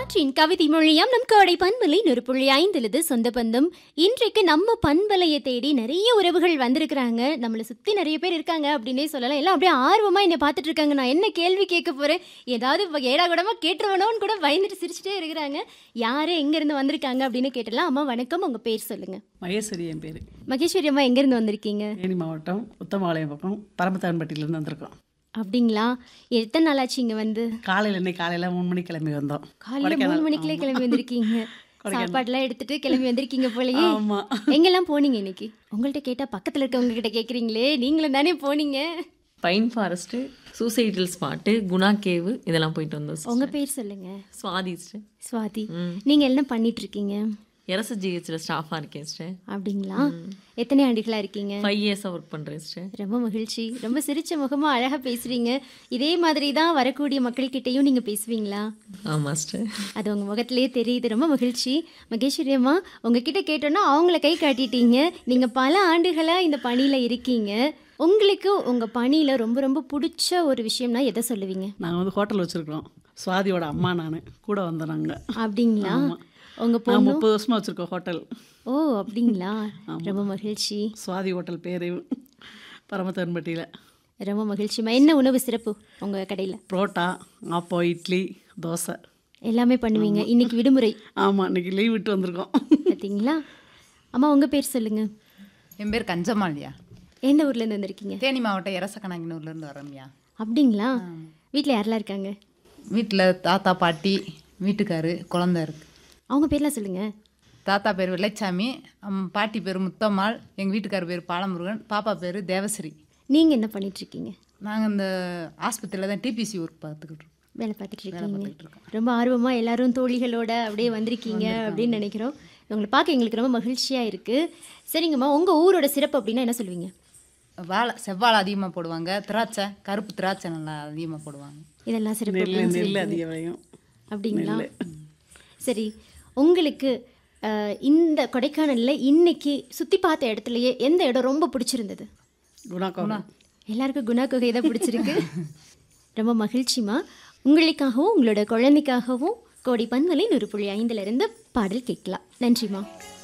காற்றின் கவிதை மொழியாம் நம் கோடை பண்பலை நூறு புள்ளி ஐந்துலது சொந்த பந்தம் இன்றைக்கு நம்ம பண்பலையை தேடி நிறைய உறவுகள் வந்திருக்கிறாங்க நம்மளை சுற்றி நிறைய பேர் இருக்காங்க அப்படின்னே சொல்லலாம் எல்லாம் அப்படியே ஆர்வமாக என்னை பார்த்துட்டு இருக்காங்க நான் என்ன கேள்வி கேட்க போகிறேன் ஏதாவது இப்ப ஏடா கூடமா கேட்டுருவனோன்னு கூட பயந்துட்டு சிரிச்சுட்டே இருக்கிறாங்க யார் எங்கேருந்து வந்திருக்காங்க அப்படின்னு கேட்டலாம் அம்மா வணக்கம் உங்கள் பேர் சொல்லுங்கள் மகேஸ்வரி என் பேர் மகேஸ்வரி அம்மா எங்கேருந்து வந்திருக்கீங்க தேனி மாவட்டம் உத்தமபாளையம் பக்கம் பரமத்தான்பட்டியிலேருந்து வந்திருக்கோம் அப்படிங்களா எத்தனை நாளாச்சு இங்கே வந்து காலையில் இன்னைக்கு காலையில் மூணு மணிக்கு கிளம்பி வந்தோம் காலையில மூணு மணிக்குள்ளே கிளம்பி வந்திருக்கீங்க சாப்பாடுலாம் எடுத்துட்டு கிளம்பி வந்திருக்கீங்க போலயே ஆமாம் எங்கெல்லாம் போனீங்க இன்னைக்கு உங்கள்ட்ட கேட்டா பக்கத்துல இருக்கவங்க கிட்ட கேக்குறீங்களே நீங்களும் தானே போனீங்க pine forest suicidal spot Guna cave இதெல்லாம் போயிட்டு வந்தோம் sister. உங்க பேர் சொல்லுங்க சுவாதி sister. சுவாதி நீங்க என்ன பண்ணிட்டு இருக்கீங்க எரச ஜிஹெச்சில் ஸ்டாஃபாக இருக்கேன் சிஸ்டர் அப்படிங்களா எத்தனை ஆண்டுகளா இருக்கீங்க ஃபைவ் இயர்ஸாக ஒர்க் பண்ணுறேன் சிஸ்டர் ரொம்ப மகிழ்ச்சி ரொம்ப சிரிச்ச முகமா அழகா பேசுறீங்க இதே மாதிரி தான் வரக்கூடிய மக்கள்கிட்டயும் நீங்க பேசுவீங்களா ஆமாம் சிஸ்டர் அது உங்க முகத்திலேயே தெரியுது ரொம்ப மகிழ்ச்சி மகேஸ்வரி அம்மா உங்ககிட்ட கேட்டோன்னா அவங்கள கை காட்டிட்டீங்க நீங்க பல ஆண்டுகளா இந்த பணியில இருக்கீங்க உங்களுக்கு உங்க பணியில ரொம்ப ரொம்ப பிடிச்ச ஒரு விஷயம்னா எதை சொல்லுவீங்க நாங்கள் வந்து ஹோட்டல் வச்சுருக்கோம் சுவாதியோட அம்மா நான் கூட வந்தோம் நாங்கள் அப்படிங்களா உங்க பொ நான் முப்பது வருஷமாக வச்சுருக்கோம் ஹோட்டல் ஓ அப்படிங்களா ரொம்ப மகிழ்ச்சி சுவாதி ஹோட்டல் பேர் பரமத்தான்பட்டியில் ரொம்ப மகிழ்ச்சிமா என்ன உணவு சிறப்பு உங்க கடையில புரோட்டா ஆப்போ இட்லி தோசை எல்லாமே பண்ணுவீங்க இன்னைக்கு விடுமுறை ஆமாம் இன்னைக்கு லீவ் விட்டு வந்திருக்கோம் பார்த்தீங்களா அம்மா உங்க பேர் சொல்லுங்க என் பேர் கஞ்சமாலியா எந்த ஊர்ல இருந்து வந்திருக்கீங்க தேனி மாவட்டம் எரசக்கணங்கினூர்லேருந்து வரோம்யா அப்படிங்களா வீட்ல யாரெல்லாம் இருக்காங்க வீட்டில் தாத்தா பாட்டி வீட்டுக்காரு குழந்த இருக்கு அவங்க பேர்லாம் சொல்லுங்க தாத்தா பேர் வெள்ளைச்சாமி அம், பாட்டி பேர் முத்தம்மாள் எங்கள் வீட்டுக்கார் பேர் பாலமுருகன் பாப்பா பேர் தேவஸ்ரீ நீங்க என்ன பண்ணிட்டு இருக்கீங்க நாங்கள் இந்த ஆஸ்பத்திரியில் தான் டிபிசி ஒர்க் பார்த்துக்கிட்டு இருக்கோம் வேலை பார்த்துட்டு இருக்கீங்க ரொம்ப ஆர்வமா எல்லாரும் தோழிகளோட அப்படியே வந்திருக்கீங்க அப்படின்னு நினைக்கிறோம் உங்களை பார்க்க எங்களுக்கு ரொம்ப மகிழ்ச்சியா இருக்கு சரிங்கம்மா உங்க ஊரோட சிறப்பு அப்படின்னா என்ன சொல்லுவீங்க வாழை செவ்வாழை அதிகமாக போடுவாங்க திராட்சை கருப்பு திராட்சை நல்லா அதிகமாக போடுவாங்க இதெல்லாம் சிறப்பு நெல் அப்படின்னு நெல் சொல்லியிருக்கீங்க. அதிக விளையும் அப்படிங்களா சரி உங்களுக்கு அஹ், இந்த கொடைக்கானல்ல இன்னைக்கு சுத்தி பார்த்த இடத்துலயே எந்த இடம் ரொம்ப பிடிச்சிருந்தது குணாக்கோணம் எல்லாருக்கும் குணா குகை தான் பிடிச்சிருக்கு ரொம்ப மகிழ்ச்சிமா உங்களுக்காகவும் உங்களோட குழந்தைக்காகவும் கோடி பன்மலை நூறு புள்ளி ஐந்துல இருந்து பாடல் கேட்கலாம் நன்றிம்மா